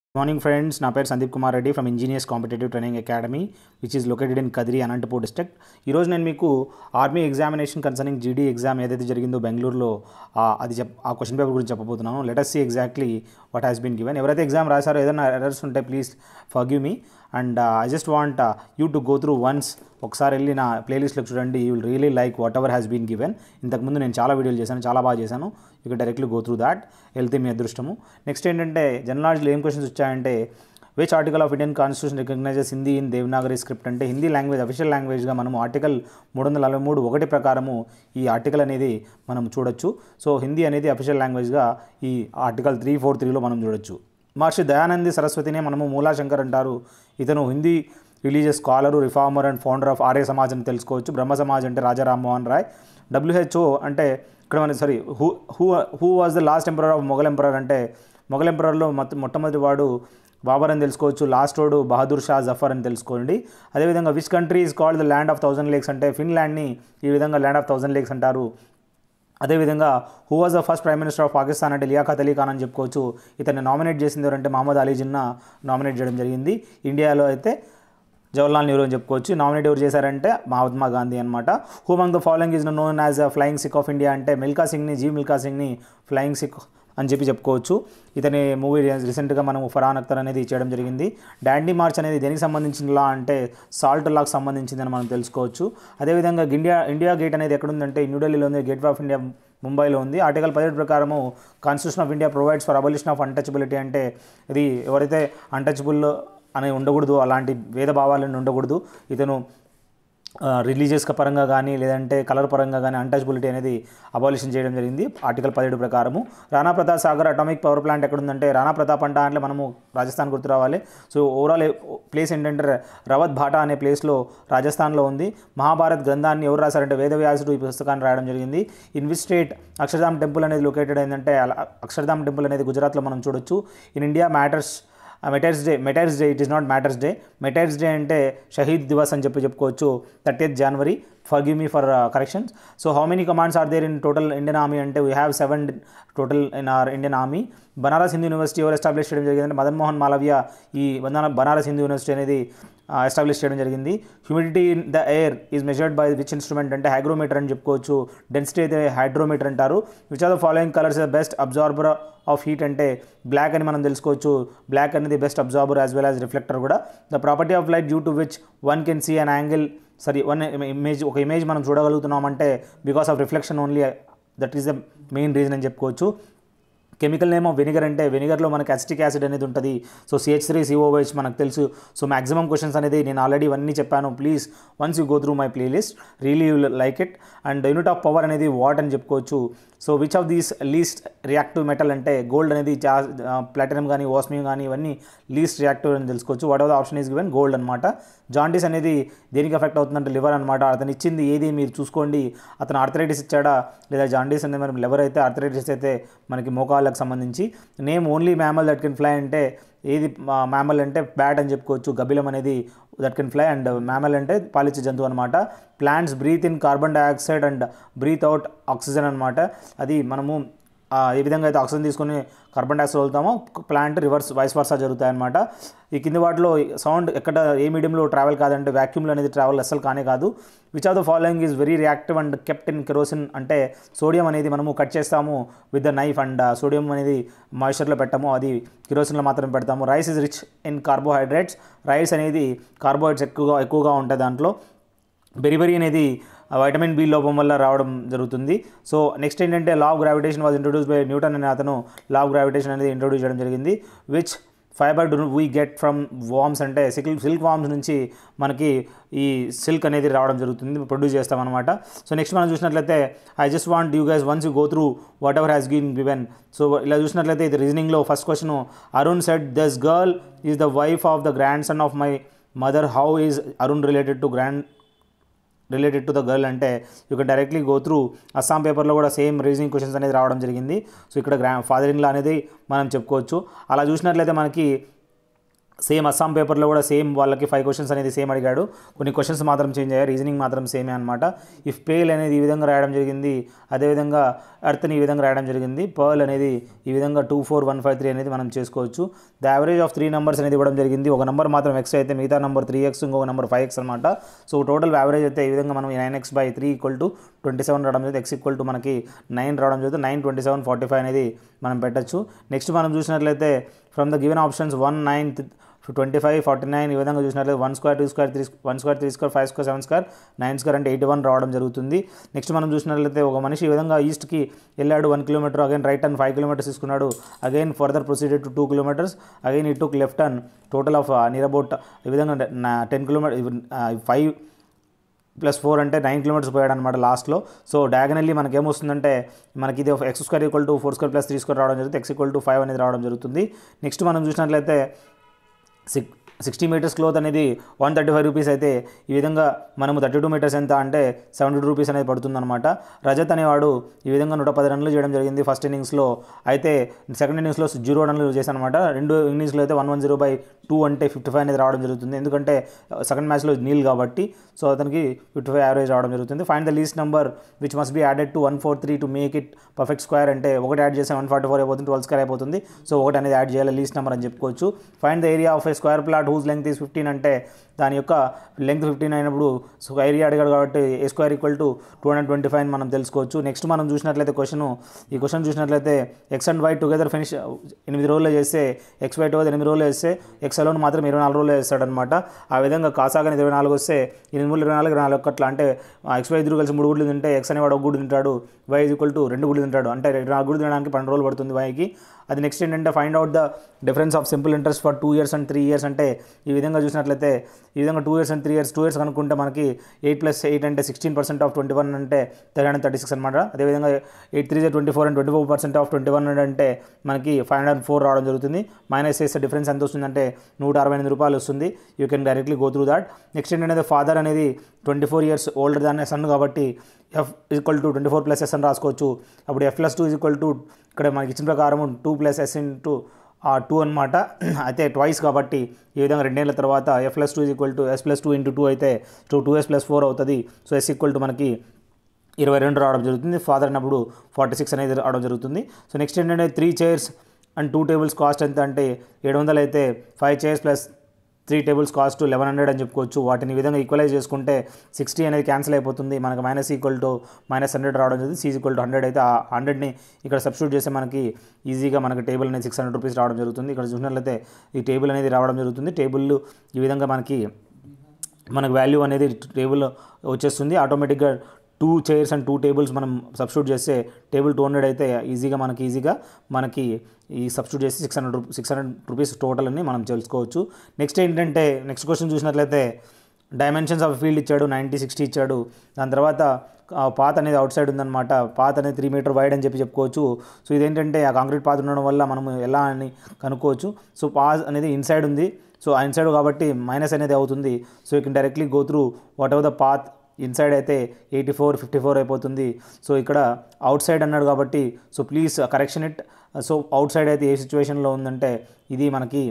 morning friends నా పేరు Sandeep Kumar Reddy from engineers competitive training academy which is located in Kadiri Anantapur district ఈరోజు నేను మీకు army examination concerning GD exam ఏదైతే జరిగిందో బెంగళూరులో ఆ, అది చెప్ ఆ క్వశ్చన్ పేపర్ గురించి చెప్పబోతున్నాను let us see exactly what has been given ఎవరైతే ఎగ్జామ్ రాశారో ఏదైనా ఎర్రర్స్ ఉంటే please forgive me and I just want you to go through once ఒకసారి వెళ్ళి నా ప్లేలిస్ట్లోకి చూడండి you will really like whatever has been given ఇంతకుముందు నేను చాలా వీడియోలు చేశాను చాలా బాగా చేశాను you directly go through that వెళ్తే మీ అదృష్టము నెక్స్ట్ ఏంటంటే జనరల్ నాలెడ్జ్లో ఏం క్వశ్చన్స్ వచ్చాయంటే which article of Indian constitution recognises Hindi in Devanagari script అంటే హిందీ లాంగ్వేజ్ అఫీషియల్ లాంగ్వేజ్గా మనం ఆర్టికల్ మూడు వందల నలభై మూడు ఒకటి ప్రకారము ఈ ఆర్టికల్ అనేది మనం చూడొచ్చు సో హిందీ అనేది అఫీషియల్ లాంగ్వేజ్గా ఈ ఆర్టికల్ త్రీ ఫోర్ త్రీలో మనం చూడొచ్చు మహర్షి దయానంది సరస్వతినే మనము మూలాశంకర్ అంటారు ఇతను Hindi religious scholar reformer and founder of Arya Samaj అని తెలుసుకోవచ్చు బ్రహ్మ సమాజ్ అంటే రాజా రామ్మోహన్ రాయ్ డబ్ల్యూహెచ్ఓ అంటే ఇక్కడ మన sorry who who who was the last emperor of Mughal emperor అంటే మొఘల్ ఎంపరర్లో మొత్తం మొట్టమొదటి వాడు బాబర్ అని తెలుసుకోవచ్చు లాస్ట్ వాడు బహదూర్ షా జఫర్ అని తెలుసుకోండి అదేవిధంగా which country is called the land of thousand lakes అంటే ఫిన్లాండ్ని ఈ విధంగా ల్యాండ్ ఆఫ్ థౌసండ్ లేక్స్ అంటారు అదేవిధంగా who was the first prime minister of Pakistan అంటే లియాఖత్ అలీ ఖాన్ అని చెప్పుకోవచ్చు ఇతన్ని నామినేట్ చేసింది ఎవరంటే మహమ్మద్ అలీ జిన్నా నామినేట్ చేయడం జరిగింది ఇండియాలో అయితే జవహర్లాల్ నెహ్రూ అని చెప్పుకోవచ్చు నామినేట్ ఎవరు చేశారంటే మహాత్మా గాంధీ అనమాట who among the following is known as a flying Sikh of India అంటే మిల్కా సింగ్ని జీ మిల్కా సింగ్ని ఫ్లయింగ్ సిక్ అని చెప్పి చెప్పుకోవచ్చు ఇతని మూవీ రీసెంట్గా మనం ఫరాన్ అఖ్తర్ అనేది చేయడం జరిగింది డాండీ మార్చ్ అనేది దేనికి సంబంధించిన లా అంటే సాల్ట్ లాకి సంబంధించిందని మనం తెలుసుకోవచ్చు అదేవిధంగా ఇండియా ఇండియా గేట్ అనేది ఎక్కడుందంటే న్యూఢిల్లీలో ఉంది గేట్ ఆఫ్ ఇండియా ముంబైలో ఉంది ఆర్టికల్ పదిహేడు ప్రకారము constitution of India provides for abolition of untouchability అంటే ఇది ఎవరైతే అన్టచబుల్ అని ఉండకూడదు అలాంటి భేదభావాలను ఉండకూడదు ఇతను రిలీజియస్ పరంగా కానీ లేదంటే కలర్ పరంగా కానీ అన్టచబిలిటీ అనేది అబాలిషన్ చేయడం జరిగింది ఆర్టికల్ పదిహేడు ప్రకారము Rana Pratap Sagar atomic power plant ఎక్కడుందంటే రాణా ప్రతాప్ అంట అంటే మనము రాజస్థాన్ గుర్తు రావాలి సో ఓవరాల్ ప్లేస్ ఏంటంటే రవత్ భాటా అనే ప్లేస్లో రాజస్థాన్లో ఉంది మహాభారత్ గ్రంథాన్ని ఎవరు రాశారంటే వేదవ్యాసుడు ఈ పుస్తకాన్ని రాయడం జరిగింది in which state Akshardham temple అనేది లొకేటెడ్ అయిందంటే అలా- అక్షర్ధామ్ టెంపుల్ అనేది గుజరాత్లో మనం చూడొచ్చు in India matters martyrs day martyrs day it is not matters day martyrs day అంటే షహీద్ దివస్ అని చెప్పి చెప్పుకోవచ్చు thirtieth January forgive me for corrections so how many commands are there in total Indian army అంటే we have seven total in our Indian army Banaras Hindu university ఎవరు establish చేయడం జరిగిందంటే మదన్ మోహన్ మాలవ్య ఈ బనార- బనారస్ హిందూ యూనివర్సిటీ అనేది ఎస్టాబ్లిష్ చేయడం జరిగింది humidity in the air is measured by which instrument అంటే హైగ్రోమీటర్ అని చెప్పుకోవచ్చు డెన్సిటీ అయితే హైడ్రోమీటర్ అంటారు which are the following colours the best absorber of heat అంటే బ్లాక్ అని మనం తెలుసుకోవచ్చు బ్లాక్ అనేది best absorber as well as reflector కూడా the property of light due to which one can see an angle sorry one image ఒక image మనం చూడగలుగుతున్నామంటే because of reflection only that is the main reason అని చెప్పుకోవచ్చు chemical name of vinegar అంటే వెనిగర్లో మనకి acetic acid అనేది ఉంటుంది so CH three COH మనకు తెలుసు సో మాక్సిమం క్వశ్చన్స్ అనేది నేను ఆల్రెడీ ఇవన్నీ చెప్పాను please once you go through my playlist really you like it and unit of power అనేది వాట్ అని చెప్పుకోవచ్చు so which of these least reactive metal అంటే గోల్డ్ అనేది చా ప్లాటినం కానీ ఓస్మియం కానీ ఇవన్నీ లీస్ట్ రియాక్టివ్ అని తెలుసుకోవచ్చు what of the option is given gold అనమాట జాండీస్ అనేది దేనికి ఎఫెక్ట్ అవుతుందంటే లివర్ అనమాట అతను ఇచ్చింది ఏది మీరు చూసుకోండి అతను ఆర్థరైటిస్ ఇచ్చాడా లేదా జాండీస్ అనేది మరి లివర్ అయితే ఆర్థరైటిస్ అయితే మనకి మోకాళ్ళకు సంబంధించి name only mammal that can fly అంటే ఏది మ్యామల్ అంటే బ్యాట్ అని చెప్పుకోవచ్చు గబిలం అనేది that can fly and mammal అంటే పాలిచ్చే జంతువు అనమాట plants breathe in carbon dioxide and breathe out oxygen అనమాట అది మనము ఆ, ఏ విధంగా అయితే ఆక్సిజన్ తీసుకొని కార్బన్ డైఆక్సైడ్ వదులుతామో ప్లాంట్ రివర్స్ వైస్ వర్సా జరుగుతాయి అనమాట ఈ కింది వాటిలో సౌండ్ ఎక్కడ ఏ మీడియంలో ట్రావెల్ కాదంటే వ్యాక్యూమ్లో అనేది ట్రావెల్ అస్సలు కానే కాదు which of the following is very reactive and kept in kerosene అంటే సోడియం అనేది మనము కట్ చేస్తాము with the knife and sodium అనేది మాయిశ్చర్లో పెట్టాము అది కిరోసిన్లో మాత్రమే పెడతాము rice is rich in carbohydrates rice అనేది కార్బోహైడ్రేట్స్ ఎక్కువగా ఎక్కువగా ఉంటాయి దాంట్లో బెరిబెరీ అనేది వైటమిన్ బి లోపం వల్ల రావడం జరుగుతుంది సో నెక్స్ట్ ఏంటంటే law of gravitation was introduce by Newton అనే అతను లా ఆఫ్ గ్రావిటేషన్ అనేది ఇంట్రొడ్యూస్ చేయడం జరిగింది which fibre do we get from worms అంటే సిల్క్ సిల్క్ వామ్స్ నుంచి మనకి ఈ సిల్క్ అనేది రావడం జరుగుతుంది ప్రొడ్యూస్ చేస్తామన్నమాట సో నెక్స్ట్ మనం చూసినట్లయితే I just want you guys once you go through whatever has been given so ఇలా చూసినట్లయితే ఇది రీజనింగ్లో first question Arun said this girl is the wife of the grandson of my mother how is Arun related to grand related to the girl అంటే you can directly go through Assam పేపర్లో కూడా same reasoning questions అనేది రావడం జరిగింది so ఇక్కడ గ్రా father in law అనేది మనం చెప్పుకోవచ్చు అలా చూసినట్లయితే మనకి సేమ్ అస్సాం పేపర్లో కూడా సేమ్ వాళ్ళకి ఫైవ్ క్వశ్చన్స్ అనేది సేమ్ అడిగాడు కొన్ని క్వశ్చన్స్ మాత్రం చేంజ్ అయ్యాయి రీజనింగ్ మాత్రం సేమే అనమాట ఇఫ్ పేల్ అనేది ఈ విధంగా రాయడం జరిగింది అదేవిధంగా ఎర్త్ని ఈ విధంగా రాయడం జరిగింది పర్ల్ అనేది ఈ విధంగా two four one five three అనేది మనం చేసుకోవచ్చు the average of three numbers అనేది ఇవ్వడం జరిగింది ఒక నెంబర్ మాత్రం ఎక్స్ అయితే మిగతా నెంబర్ త్రీ ఎక్స్ ఇంకొక నెంబర్ ఫైవ్ ఎక్స్ అనమాట సో టోటల్ యావరేజ్ అయితే ఈ విధంగా మనం nine x by three equal to twenty seven రావడం జరిగింది ఎక్స్ ఈక్వల్ టు మనకి నైన్ రావడం జరుగుతుంది nine twenty seven forty five అనేది మనం పెట్టచ్చు నెక్స్ట్ మనం చూసినట్లయితే from the given options one nine twenty five forty nine ఈ విధంగా చూసినట్లయితే one square two square three one square three square five square seven square nine square అంటే eighty one రావడం జరుగుతుంది నెక్స్ట్ మనం చూసినట్లయితే ఒక మనిషి ఈ విధంగా ఈస్ట్కి వెళ్ళాడు one kilometre again right turn five kilometres తీసుకున్నాడు again further proceeded to two kilometres again he took left turn total of near about ఈ విధంగా ten kilometre five plus four అంటే నైన్ కిలోమీటర్స్ పోయాడు అనమాట లాస్ట్లో సో డయాగనల్లీ మనకి ఏమొస్తుందంటే మనకి ఇది x square equal to four square plus three square రావడం జరుగుతుంది ఎక్స్ ఈక్వల్ టు ఫైవ్ అనేది రావడం జరుగుతుంది నెక్స్ట్ మనం చూసినట్లయితే సిక్ సిక్స్టీ మీటర్స్ క్లోత్ అనేది వన్ థర్టీ ఫైవ్ రూపీస్ అయితే ఈ విధంగా మనము థర్టీ టూ మీటర్స్ ఎంత అంటే సెవెంటీ టూ రూపీస్ అనేది పడుతుందన్నమాట రజత్ అనేవాడు ఈ విధంగా నూట పది రన్లు చేయడం జరిగింది ఫస్ట్ ఇన్నింగ్స్లో అయితే సెకండ్ ఇన్నింగ్స్లో జీరో రన్లు చేశానమాట రెండు ఇన్నింగ్స్లో అయితే one one zero by two అంటే ఫిఫ్టీ ఫైవ్ అనేది రావడం జరుగుతుంది ఎందుకంటే సెకండ్ మ్యాచ్లో నీల్ కాబట్టి సో అతనికి ఫిఫ్టీ ఫైవ్ యావరేజ్ రావడం జరుగుతుంది find the least number which must be added to one four three to make it perfect square అంటే ఒకటి యాడ్ చేస్తే వన్ ఫార్టీ ఫోర్ అయిపోతుంది ట్వెల్వ్ స్క్వేర్ అయిపోతుంది సో ఒకటి అనేది యాడ్ చేయాలి లీస్ట్ నెంబర్ అని చెప్పుకోవచ్చు find the area of a square plot whose length is fifteen అంటే దాని యొక్క లెంగ్త్ ఫిఫ్టీన్ అయినప్పుడు సో ఏరియా అడిగాడు కాబట్టి a square equal to two hundred twenty five మనం తెలుసుకోవచ్చు నెక్స్ట్ మనం చూసినట్లయితే క్వశ్చన్ ఈ క్వశ్చన్ చూసినట్లయితే x and y together finish ఎనిమిది రోజుల్లో చేస్తే ఎక్స్ వై టుగెదర్ ఎనిమిది రోజులు వేస్తే ఎక్స్ అలోన్ మాత్రం ఇరవై నాలుగు రోజులు వేస్తాడనమాట ఆ విధంగా కాసాగని ఇరవై నాలుగు వస్తే ఎనిమిది మూడు ఇరవై నాలుగు ఇరవై నాలుగు ఒకట్లా అంటే ఎక్స్ వై ఇద్దరు కలిసి మూడు గుడ్లు తింటే ఎక్స్ అనేవాడు ఒక గుడ్డు తింటాడు వై ఈక్వల్ టు రెండు గుడ్లు తింటాడు అంటే ఇరవై నాలుగు గుడ్లు తినడానికి పన్నెండు రోజులు పడుతుంది వైకి అది నెక్స్ట్ ఏంటంటే find out the difference of simple interest for two years and three years అంటే ఈ విధంగా చూసినట్లయితే ఈ విధంగా two years and three years two years కనుక్కుంటే మనకి ఎయిట్ ప్లస్ ఎయిట్ అంటే sixteen percent of twenty one అంటే త్రీ హండ్రెడ్ థర్టీ సిక్స్ అనమాట అదేవిధంగా eight three twenty four and twenty four percent of twenty one అంటే మనకి ఫైవ్ హండ్రెడ్ ఫోర్ రావడం జరుగుతుంది మైనస్ చేస్తే డిఫరెన్స్ ఎంత వస్తుందంటే నూట అరవై ఎనిమిది రూపాయలు వస్తుంది you can directly go through that next ఏంటంటే ఫాదర్ అనేది twenty four years older than son కాబట్టి F equal to twenty four plus S అని రాసుకోవచ్చు అప్పుడు F plus two is equal to ఇక్కడ మనకి ఇచ్చిన ప్రకారం టూ ప్లస్ ఎస్ ఇంటూ ఆ టూ అనమాట అయితే ట్వైస్ కాబట్టి ఈ విధంగా రెండేళ్ల తర్వాత F plus two is equal to S plus two into two అయితే two two S plus four అవుతుంది సో ఎస్ ఈక్వల్ టు మనకి ఇరవై రెండు రావడం జరుగుతుంది ఫాదర్ అన్నప్పుడు ఫార్టీ సిక్స్ అనేది రావడం జరుగుతుంది సో నెక్స్ట్ ఏంటంటే three chairs and two tables cost ఎంత అంటే ఏడు వందలు అయితే five chairs plus three tables cost eleven hundred అని చెప్పుకోవచ్చు వాటిని ఈ విధంగా ఈక్వలైజ్ చేసుకుంటే సిక్స్టీ అనేది క్యాన్సిల్ అయిపోతుంది మనకి minus equal to minus hundred రావడం జరుగుతుంది సీ ఈక్వల్ టు హండ్రెడ్ అయితే ఆ హండ్రెడ్ని ఇక్కడ సబ్స్టిట్యూట్ చేస్తే మనకి ఈజీగా మనకి టేబుల్ అనేది సిక్స్ హండ్రెడ్ రూపీస్ రావడం జరుగుతుంది ఇక్కడ చూసినట్లయితే ఈ టేబుల్ అనేది రావడం జరుగుతుంది టేబుల్ ఈ విధంగా మనకి మనకు వాల్యూ అనేది టేబుల్ వచ్చేస్తుంది ఆటోమేటిక్గా two chairs and two tables మనం సబ్స్టిట్యూట్ చేస్తే టేబుల్ టూ హండ్రెడ్ అయితే ఈజీగా మనకి ఈజీగా మనకి ఈ సబ్స్టిట్యూట్ చేసి six hundred six hundred rupees total అని మనం తెలుసుకోవచ్చు నెక్స్ట్ ఏంటంటే నెక్స్ట్ క్వశ్చన్ చూసినట్లయితే డైమెన్షన్స్ ఆఫ్ ఫీల్డ్ ఇచ్చాడు నైంటీ సిక్స్టీ ఇచ్చాడు దాని తర్వాత పాత్ అనేది అవుట్ సైడ్ ఉందన్నమాట పాత్ అనేది త్రీ మీటర్ వైడ్ అని చెప్పి చెప్పుకోవచ్చు సో ఇదేంటంటే ఆ కాంక్రీట్ పాత్ ఉండడం వల్ల మనం ఎలా అని కనుక్కోవచ్చు సో పాత్ అనేది ఇన్సైడ్ ఉంది సో ఆ ఇన్సైడ్ కాబట్టి మైనస్ అనేది అవుతుంది so you can directly go through whatever the path inside అయితే ఎయిటీ ఫోర్ ఫిఫ్టీ ఫోర్ అయిపోతుంది సో ఇక్కడ అవుట్ సైడ్ అన్నాడు కాబట్టి so please correction it so outside అయితే ఏ సిచ్యువేషన్లో ఉందంటే ఇది మనకి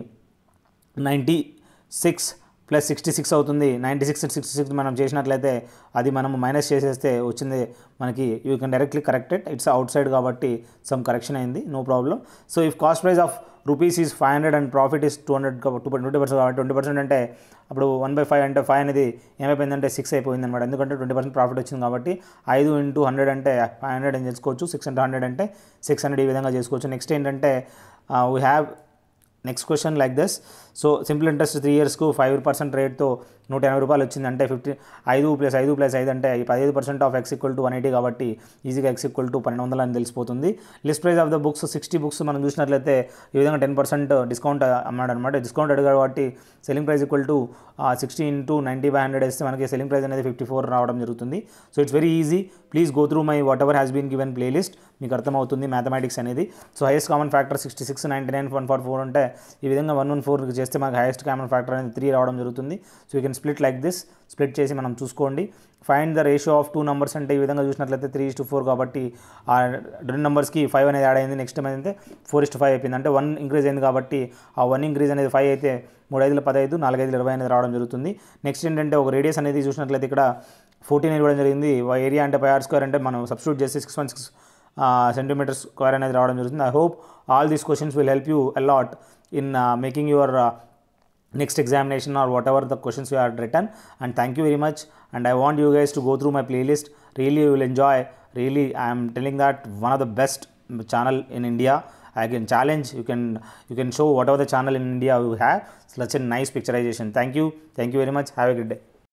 ninety six plus sixty six అవుతుంది నైంటీ సిక్స్ సిక్స్టీ సిక్స్ మనం చేసినట్లయితే అది మనం మైనస్ చేసేస్తే వచ్చింది మనకి you can directly corrected it's outside కాబట్టి సమ్ కరెక్షన్ అయింది no problem so if cost price of rupees is five hundred and profit is two hundred two twenty percent కాబట్టి ట్వంటీ పర్సెంట్ అంటే అప్పుడు one by five అంటే five అనేది ఏమైపోయిందంటే six అయిపోయింది అనమాట ఎందుకంటే ట్వంటీ పర్సెంట్ ప్రాఫిట్ వచ్చింది కాబట్టి ఐదు ఇంటూ హండ్రెడ్ అంటే ఫైవ్ హండ్రెడ్ అని చేసుకోవచ్చు సిక్స్ ఇంటూ హండ్రెడ్ అంటే సిక్స్ హండ్రెడ్ ఈ విధంగా చేసుకోవచ్చు నెక్స్ట్ ఏంటంటే we have next question like this so simple interest three ఇయర్స్కు ఫైవ్ పర్సెంట్ రేట్తో నూట ఎనభై రూపాయలు వచ్చింది అంటే ఫిఫ్టీ ఐదు ప్లస్ ఐదు ప్లస్ ఐదు అంటే పదిహేను percent of X equal to one eighty కాబట్టి ఈజీగా ఎక్స్ ఈక్వల్ టు పన్నెండు వందలు అని తెలిసిపోతుంది list price of the books sixty books మనం చూసినట్లయితే ఈ విధంగా టెన్ పర్సెంట్ డిస్కౌంట్ అమ్మాడు అనమాట డిస్కౌంట్ అడిగాడు కాబట్టి selling price equal to sixty into ninety five hundred వేస్తే మనకి సెల్లింగ్ ప్రైస్ అనేది ఫిఫ్టీ ఫోర్ రావడం జరుగుతుంది so it's very easy please go through my whatever has been given playlist మీకు అర్థమవుతుంది మ్యాథమెటిక్స్ అనేది so highest common factor sixty six ninety nine one for four ఉంటే ఈ విధంగా వన్ వన్ ఫోర్ చేస్తే మనకి హైయెస్ట్ కామన్ ఫ్యాక్టర్ అనేది three రావడం జరుగుతుంది so you can split like this split చేసి మనం చూసుకోండి find the ratio of two numbers అంటే ఈ విధంగా చూసినట్లయితే త్రీ ఇస్ టు ఫోర్ కాబట్టి ఆ రెండు నెంబర్స్కి ఫైవ్ అనేది యాడ్ అయింది నెక్స్ట్ ఏమైందంటే ఫోర్ ఇస్ టు ఫైవ్ అయిపోయింది అంటే వన్ ఇంక్రీజ్ అయింది కాబట్టి ఆ వన్ ఇంక్రీజ్ అనేది ఫైవ్ అయితే మూడు ఐదుల పదహైదు నాలుగు ఐదుల ఇరవై అనేది రావడం జరుగుతుంది నెక్స్ట్ ఏంటంటే ఒక రేడియస్ అనేది చూసినట్లయితే ఇక్కడ ఫోర్టీన్ ఇవ్వడం జరిగింది ఏరియా అంటే పై ఆర్ స్క్వేర్ అంటే మనం సబ్స్టిట్యూట్ చేసి six one six centimeter square అనేది రావడం జరుగుతుంది I hope all these questions will help you a lot in making your next examination or whatever the questions you have written and thank you very much and i want you guys to go through my playlist really you will enjoy really i am telling that one of the best channel in india i can challenge you can you can show whatever the channel in india you have such a nice picturization thank you thank you very much have a good day